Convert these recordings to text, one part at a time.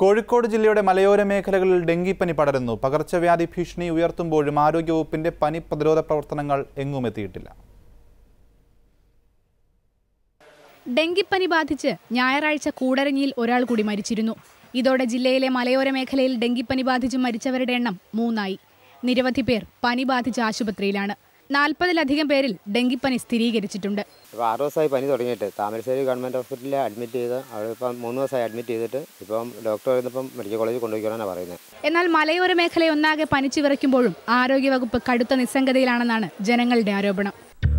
കോഴിക്കോട് ജില്ലയുടെ മലയോര മേഖലകളിൽ ഡെങ്കിപ്പനി പടരുന്നു പകർച്ചവ്യാധി ഭീഷണി ഉയർത്തുമ്പോഴും ആരോഗ്യവകുപ്പിന്റെ പനി പ്രതിരോധ പ്രവർത്തനങ്ങൾ എങ്ങും എത്തിയിട്ടില്ല ഡെങ്കിപ്പനി ബാധിച്ച് ഞായറാഴ്ച കൂടരഞ്ഞിയിൽ ഒരാൾ കൂടി മരിച്ചിരുന്നു ഇതോടെ ജില്ലയിലെ മലയോര മേഖലയിൽ ഡെങ്കിപ്പനി ബാധിച്ച് മരിച്ചവരുടെ എണ്ണം മൂന്നായി നിരവധി പേർ പനി ബാധിച്ച് ആശുപത്രിയിലാണ് നാൽപ്പതിലധികം പേരിൽ ഡെങ്കിപ്പനി സ്ഥിരീകരിച്ചിട്ടുണ്ട് ഇപ്പോൾ ആറ് ദിവസമായി പനി തുടങ്ങിയിട്ട് താമരശ്ശേരി ഗവൺമെൻറ് ഹോസ്പിറ്റലിൽ അഡ്മിറ്റ് ചെയ്ത് അവിടെ ഇപ്പം മൂന്ന് ദിവസമായി അഡ്മിറ്റ് ചെയ്തിട്ട് ഇപ്പം ഡോക്ടർ വരുന്നപ്പം മെഡിക്കൽ കോളേജിൽ കൊണ്ടുപോയിക്കാനാണ് പറയുന്നത് എന്നാൽ മലയോര മേഖലയൊന്നാകെ പനിച്ചു വിറയ്ക്കുമ്പോഴും ആരോഗ്യവകുപ്പ് കടുത്ത നിസ്സംഗതയിലാണെന്നാണ് ജനങ്ങളുടെ ആരോപണം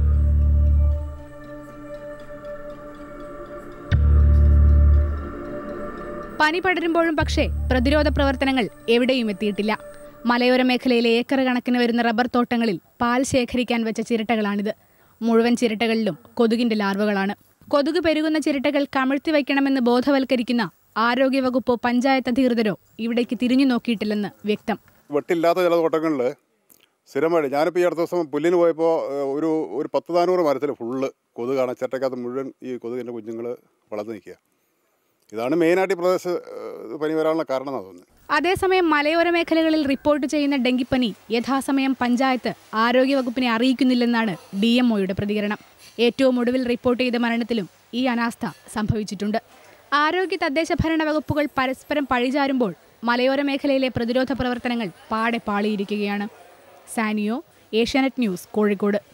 പനി പടരുമ്പോഴും പക്ഷേ പ്രതിരോധ പ്രവർത്തനങ്ങൾ എവിടെയും എത്തിയിട്ടില്ല മലയോര മേഖലയിലെ ഏക്കർ കണക്കിന് വരുന്ന റബ്ബർ തോട്ടങ്ങളിൽ പാൽ ശേഖരിക്കാൻ വെച്ച ചിരട്ടകളാണിത് മുഴുവൻ ചിരട്ടകളിലും കൊതുകിന്റെ ലാർവകളാണ് കൊതുക് പെരുകുന്ന ചിരട്ടകൾ കമിഴ്ത്തി വയ്ക്കണമെന്ന് ബോധവൽക്കരിക്കുന്ന ആരോഗ്യവകുപ്പോ പഞ്ചായത്ത് അധികൃതരോ ഇവിടേക്ക് തിരിഞ്ഞു നോക്കിയിട്ടില്ലെന്ന് വ്യക്തം വെട്ടില്ലാത്ത ചില തോട്ടങ്ങളിൽ സ്ഥിരമായിട്ട് ഞാനിപ്പോൾ ഈ അടുത്ത ദിവസം പുല്ലിന് പോയപ്പോൾ ഏഹ്, ഒരു ഒരു പത്ത് നാനൂറ് മരത്തിൽ ഫുള്ള് കൊതുകാണ് ചിരട്ടക്കകത്ത് മുഴുവൻ ഈ കൊതുകിൻ്റെ കുഞ്ഞുങ്ങൾ വളർന്നു നിൽക്കുക ഇതാണ് മെയിനായിട്ട് ഈ പ്രദേശ ഏഹ്, പനി വരാനുള്ള കാരണം എന്നാണ് തോന്നുന്നത് അതേസമയം മലയോര മേഖലകളിൽ റിപ്പോർട്ട് ചെയ്യുന്ന ഡെങ്കിപ്പനി യഥാസമയം പഞ്ചായത്ത് ആരോഗ്യവകുപ്പിനെ അറിയിക്കുന്നില്ലെന്നാണ് ഡി എം ഒയുടെ പ്രതികരണം ഏറ്റവും ഒടുവിൽ റിപ്പോർട്ട് ചെയ്ത മരണത്തിലും ഈ അനാസ്ഥ സംഭവിച്ചിട്ടുണ്ട് ആരോഗ്യ തദ്ദേശ ഭരണ വകുപ്പുകൾ പരസ്പരം പഴിചാരുമ്പോൾ മലയോര മേഖലയിലെ പ്രതിരോധ പ്രവർത്തനങ്ങൾ പാടെ പാളിയിരിക്കുകയാണ് സാനിയോ ഏഷ്യാനെറ്റ് ന്യൂസ് കോഴിക്കോട്